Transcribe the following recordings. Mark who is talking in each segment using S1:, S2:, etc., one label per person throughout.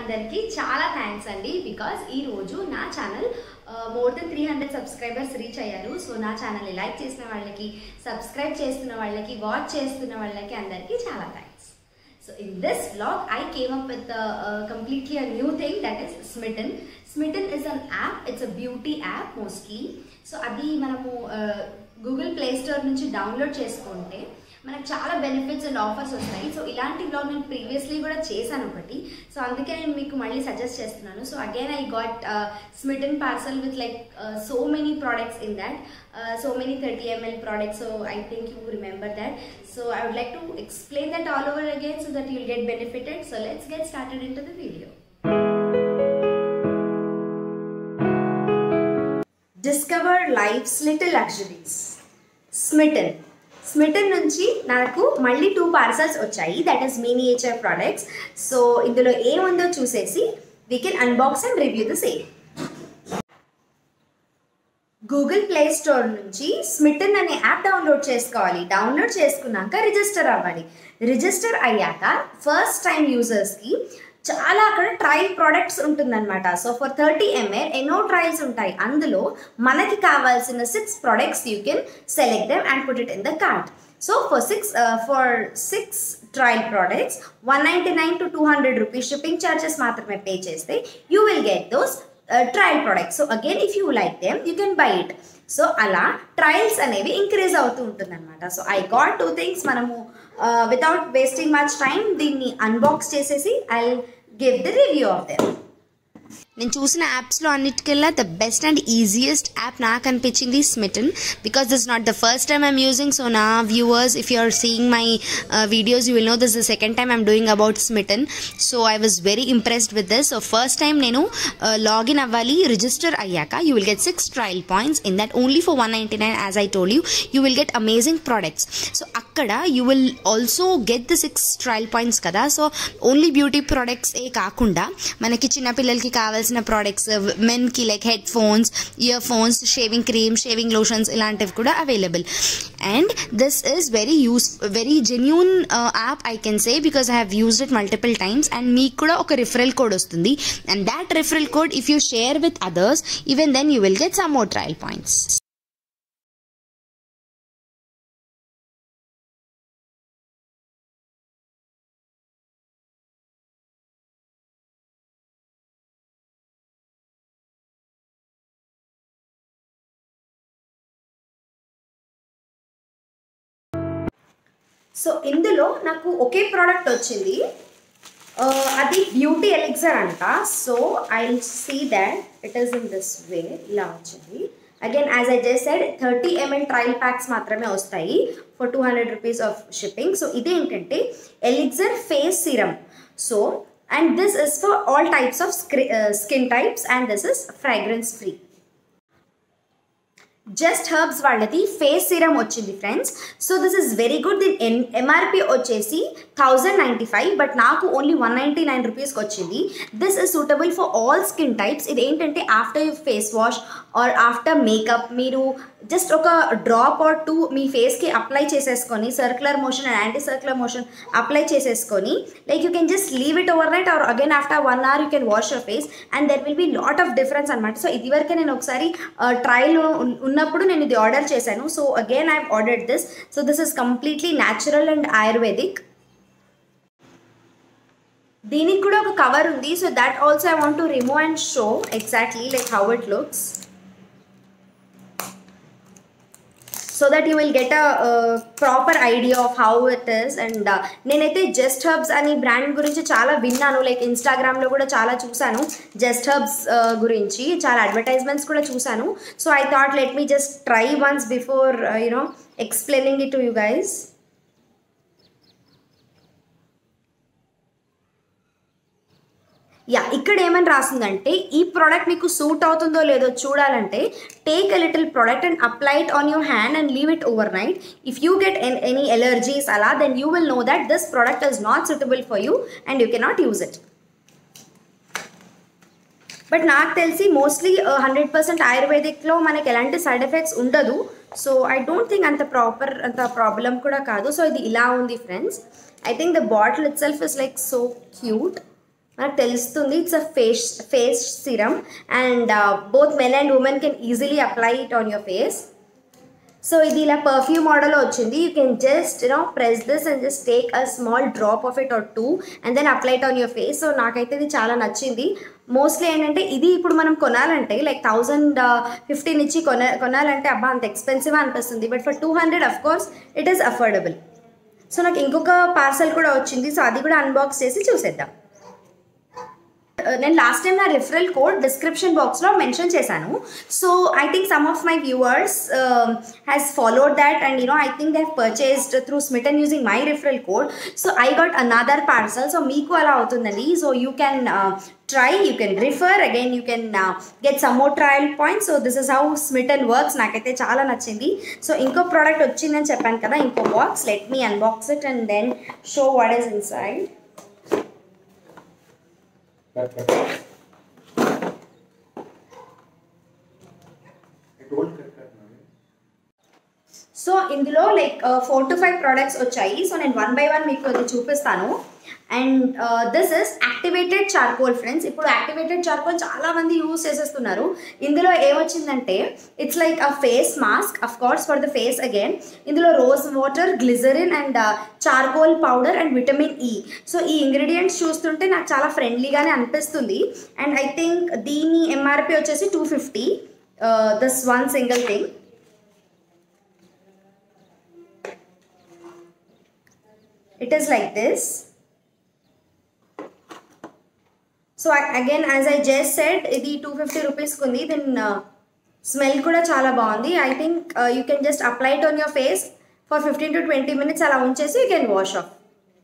S1: అందరికీ చాలా థ్యాంక్స్ అండి బికాజ్ ఈ రోజు నా channel more than three hundred subscribers reach అయ్యారు సో నా ఛానల్ని లైక్ చేసిన వాళ్ళకి సబ్స్క్రైబ్ చేస్తున్న వాళ్ళకి వాచ్ చేస్తున్న వాళ్ళకి అందరికీ చాలా thanks so in this vlog I came up with completely a new thing that is Smytten Smytten is an app it's a beauty app mostly so అది మనము గూగుల్ ప్లే స్టోర్ నుంచి download చేసుకుంటే మనకు చాలా బెనిఫిట్స్ అండ్ ఆఫర్స్ వస్తాయి so ఇలాంటి blog నేను previously కూడా చేశాను ఒకటి సో అందుకే నేను మీకు మళ్ళీ సజెస్ట్ చేస్తున్నాను so again I got Smytten parcel with like so many products in that so many thirty ML products so I think you remember that so I would like to explain that all over again so that you'll get benefited so let's get started into the video discover life's little luxuries Smytten Smytten నుంచి నాకు మళ్ళీ two parcels వచ్చాయి that is miniature products so ఇందులో ఏముందో చూసేసి we can unbox and review the same Google play store నుంచి Smytten అనే app download చేసుకోవాలి డౌన్లోడ్ చేసుకున్నాక రిజిస్టర్ అవ్వాలి రిజిస్టర్ అయ్యాక ఫస్ట్ టైం యూజర్స్కి చాలా అక్కడ ట్రయల్ ప్రోడక్ట్స్ ఉంటుందన్నమాట సో ఫర్ థర్టీ ఎంఎల్ ఎన్నో ట్రయల్స్ ఉంటాయి అందులో మనకి కావాల్సిన six products you can select them and put it in the cart so for six for six trial products one ninety nine to two hundred rupees shipping charges మాత్రమే pay చేస్తే you will get those trial products so again if you like them you can buy it so అలా trials అనేవి increase అవుతూ ఉంటుంది అనమాట so I got two things మనము without wasting much time దీన్ని unbox చేసేసి I give the review of them
S2: నేను చూసిన యాప్స్లో అన్నిటికల్లా the best and easiest app నాకు అనిపించింది Smytten because this not the first time I'm using so నా viewers if you are seeing my videos you will know this the second time I'm doing about Smytten so I was very impressed with this so first time నేను login అవ్వాలి register అయ్యాక you will get six trial points in that only for one ninety nine as I told you you will get amazing products so అక్కడ you will also get the six trial points కదా so only beauty products ఏ కాకుండా మనకి చిన్నపిల్లలకి కావాల్సిన products మెన్కి like headphones earphones shaving cream shaving lotions ఇలాంటివి కూడా available and this is very use very genuine app I can say because I have used it multiple times and మీకు కూడా ఒక రిఫరల్ కోడ్ వస్తుంది and that referral code if you share with others even then you will get some more trial points
S1: so ఇందులో నాకు ఒకే product వచ్చింది అది beauty elixir అంట so I see that it is in this way ఇలా వచ్చింది again as I just said thirty ML trial packs మాత్రమే వస్తాయి for two hundred rupees of shipping so ఇదేంటంటే elixir face serum so and this is for all types of skin types and this is fragrance free Just Herbs వాళ్ళది face serum వచ్చింది friends so this is very good దీని ఎన్ MRP వచ్చేసి thousand ninety five but నాకు only one ninety nine రూపీస్కి వచ్చింది this is suitable for all skin types ఇది ఏంటంటే after you face wash or after makeup మీరు జస్ట్ ఒక డ్రాప్ ఆర్ టూ మీ ఫేస్కి అప్లై చేసేసుకొని circular motion and anti circular motion apply చేసేసుకొని like you can just leave it over overnight or again after one hour you can wash your face and there will be lot of difference అనమాట so ఇదివరకే నేను ఒకసారి trial ఉన్నప్పుడు నేను ఇది order చేశాను so again I ordered this so this is completely natural and Ayurvedic దీనికి కూడా ఒక కవర్ ఉంది so that also I want to remove and show exactly like how it looks so that you will get a proper idea of how it is and నేనైతే just herbs అని brand గురించి చాలా విన్నాను like ఇన్స్టాగ్రామ్లో కూడా చాలా చూశాను just herbs గురించి చాలా అడ్వర్టైజ్మెంట్స్ కూడా చూశాను so I thought let me just try once before you know explaining it to you guys yeah ఇక్కడ ఏమని రాసిందంటే ఈ ప్రోడక్ట్ మీకు సూట్ అవుతుందో లేదో చూడాలంటే take a little product and apply it on your hand and leave it over overnight if you get any allergies అలా then you will know that this product is not suitable for you and you cannot use it but నాకు తెలిసి mostly hundred percent ఆయుర్వేదిక్లో మనకి ఎలాంటి side effects ఉండదు so I don't think అంత proper అంత problem కూడా కాదు సో ఇది ఇలా ఉంది friends I think the bottle itself is like so cute మనకు తెలుస్తుంది it's a face face serum and both men and women can easily apply it on your face so ఇది ఇలా perfume model వచ్చింది you can just you know press this and just take a small drop of it or two and then apply it on your face so నాకైతే ఇది చాలా నచ్చింది mostly ఏంటంటే ఇది ఇప్పుడు మనం కొనాలంటే లైక్ థౌజండ్ ఫిఫ్టీన్ ఇచ్చి కొన కొనాలంటే అబ్బా అంత ఎక్స్పెన్సివ్ అనిపిస్తుంది but for two hundred of course it is affordable so నాకు ఇంకొక పార్సల్ కూడా వచ్చింది సో అది కూడా అన్బాక్స్ చేసి చూసేద్దాం నేను లాస్ట్ టైం నా రిఫరల్ కోడ్ డిస్క్రిప్షన్ బాక్స్లో మెన్షన్ చేశాను so I think some of my viewers has followed that and you know I think they have purchased through Smytten using my referral code so I got another parcel so మీకు అలా అవుతుందండి so you can try you can refer again you can get some more trial point so this is how Smytten works నాకైతే చాలా నచ్చింది so ఇంకో product వచ్చిందని చెప్పాను కదా ఇంకో box let me unbox it and then show what is inside
S3: Cut, cut. I told cut, cut. Navi.
S1: So ఇందులో like four to five products so సో నేను వన్ బై వన్ మీకు అది చూపిస్తాను and this is activated charcoal friends ఇప్పుడు activated charcoal చాలా మంది use చేసేస్తున్నారు ఇందులో ఏమొచ్చిందంటే it's like a face mask of course for the face again ఇందులో rose water glycerin and charcoal powder and vitamin E so ఈ ఇంగ్రీడియంట్స్ చూస్తుంటే నాకు చాలా ఫ్రెండ్లీగానే అనిపిస్తుంది అండ్ ఐ థింక్ దీని ఎంఆర్పి వచ్చేసి two fifty this one single thing it is like this so again as I just said ఇది two fifty రూపీస్కి ఉంది దెన్ స్మెల్ కూడా చాలా బాగుంది I think you can just apply it on your face for fifteen to twenty minutes అలా ఉంచేసి you can wash off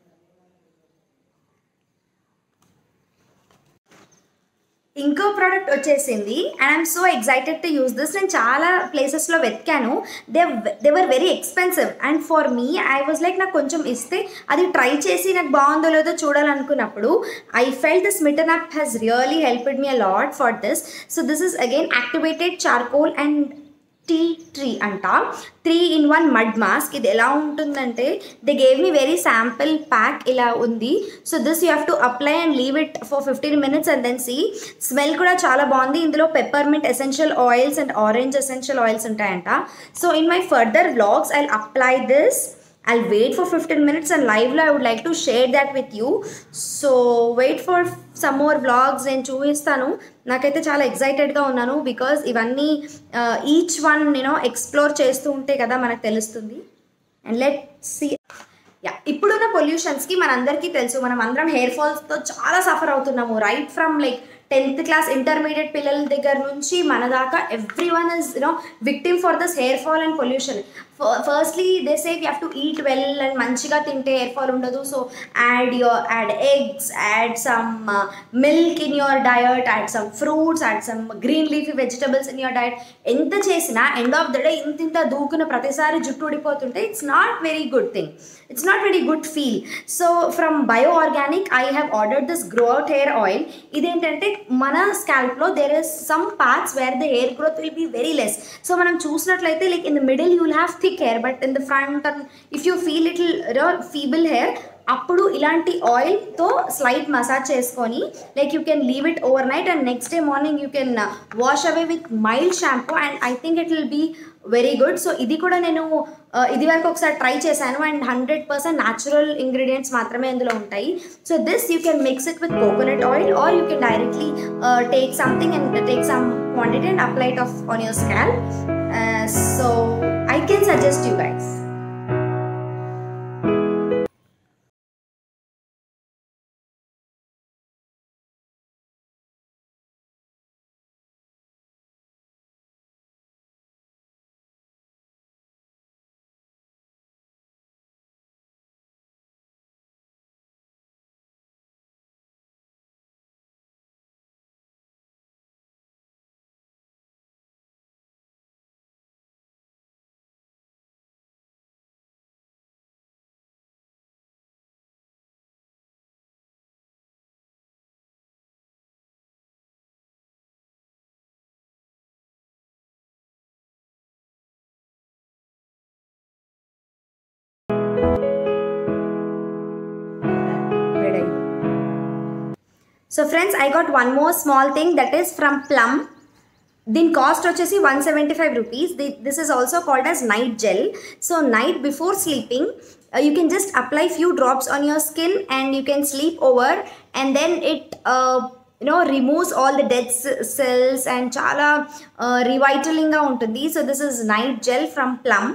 S1: ఇంకో product వచ్చేసింది and I'm so excited to use this నేను చాలా ప్లేసెస్లో వెతికాను they they were very expensive and for me I was like నాకు కొంచెం ఇస్తే అది ట్రై చేసి నాకు బాగుందో లేదో చూడాలనుకున్నప్పుడు I feel this Smytten app has really helped me a lot for this so this is again activated charcoal and tea tree అంట three in one mud mask ఇది ఎలా ఉంటుందంటే they gave me very sample pack ఇలా ఉంది so this you have to apply and leave it for fifteen minutes and then see smell కూడా చాలా బాగుంది ఇందులో peppermint essential oils and orange essential oils ఉంటాయంట so in my further vlogs I apply this I'll wait for 15 minutes and live I would like to share that with you. So wait for some more vlogs నేను చూపిస్తాను నాకైతే చాలా ఎక్సైటెడ్గా ఉన్నాను because ఇవన్నీ each one నేను explore చేస్తూ ఉంటే కదా మనకు తెలుస్తుంది అండ్ లెట్ సి యా ఇప్పుడున్న పొల్యూషన్స్కి మనందరికీ తెలుసు మనం అందరం హెయిర్ ఫాల్స్తో చాలా సఫర్ అవుతున్నాము right from like tenth class intermediate పిల్లల దగ్గర నుంచి మన దాకా every one is you know victim for this hair fall and pollution firstly they say you have to eat well and మంచిగా తింటే హెయిర్ ఫాల్ ఉండదు so add your add eggs add some milk in your diet add some fruits add some green leafy vegetables in your diet ఎంత చేసినా end of the day ఇంత ఇంత దూకున ప్రతిసారి జుట్టు ఊడిపోతుంటే it's not very good thing it's not very good feel so from bio organic I have ordered this grow out hair oil ఇదేంటంటే మన స్కాల్ప్లో there is some parts where the hair growth will be very less so మనం చూసినట్లయితే like in the middle you will have thick hair but in the front and if you feel little feeble hair అప్పుడు ఇలాంటి ఆయిల్తో slight massage చేసుకొని like you can leave it over night and next day morning you can wash away with mild shampoo and I think it will be very good so ఇది కూడా నేను ఇది వరకు ఒకసారి ట్రై చేశాను and hundred percent natural ingredients మాత్రమే ఇందులో ఉంటాయి so this you can mix it with coconut oil or you can directly take something and take some quantity and apply it off on your స్కాల్ so I can suggest you guys so friends I got one more small thing that is from Plum దీని cost వచ్చేసి one seventy five rupees this is also called as night gel so night before sleeping you can just apply few drops on your skin and you can sleep over and then it you know removes all the dead cells and చాలా రివైటలింగ్గా ఉంటుంది so this is night gel from plum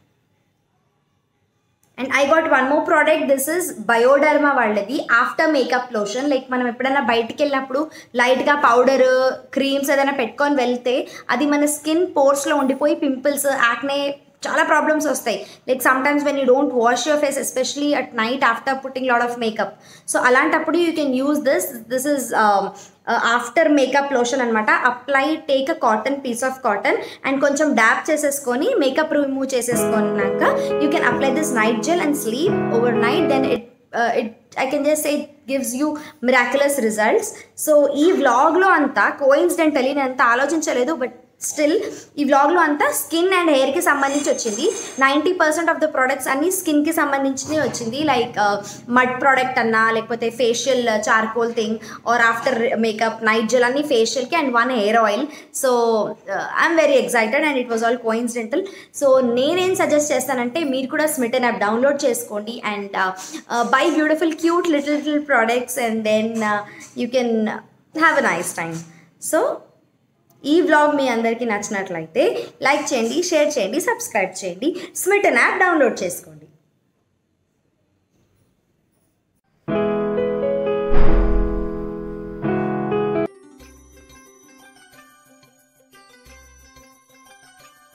S1: and I got one more product this is Bioderma వాళ్ళది after makeup lotion like మనం ఎప్పుడైనా బయటికి వెళ్ళినప్పుడు లైట్గా powder creams ఏదైనా పెట్టుకొని వెళ్తే అది మన స్కిన్ పోర్స్లో ఉండిపోయి పింపుల్స్ యాక్నే చాలా ప్రాబ్లమ్స్ వస్తాయి like some times when you don't wash your face especially at night after putting load of makeup so అలాంటప్పుడు you can use this this is after makeup lotion అనమాట apply take a cotton piece of cotton and కొంచెం dab చేసేసుకొని makeup remove చేసేసుకున్నాక you can apply this night gel and sleep over night then it it I can just it gives you miraculous results so ఈ వ్లాగ్లో అంతా coincidentally నేను అంత ఆలోచించలేదు but still ఈ వ్లాగ్లో అంతా స్కిన్ అండ్ హెయిర్కి సంబంధించి వచ్చింది ninety percent of the products అన్నీ స్కిన్కి సంబంధించినవి వచ్చింది లైక్ మడ్ ప్రోడక్ట్ అన్నా లేకపోతే facial charcoal thing or after makeup night gel అన్ని ఫేషియల్కి and one hair oil so I'm very excited and it was all coincidental so నేనేం సజెస్ట్ చేస్తానంటే మీరు కూడా స్మిటన్ యాప్ డౌన్లోడ్ చేసుకోండి and buy beautiful cute little little products and then you can have a nice time so ఈ vlog మీ అందరికీ నచ్చినట్లయితే like చేయండి share చేయండి సబ్స్క్రైబ్ చేయండి స్మిటన్ యాప్ డౌన్లోడ్ చేసుకోండి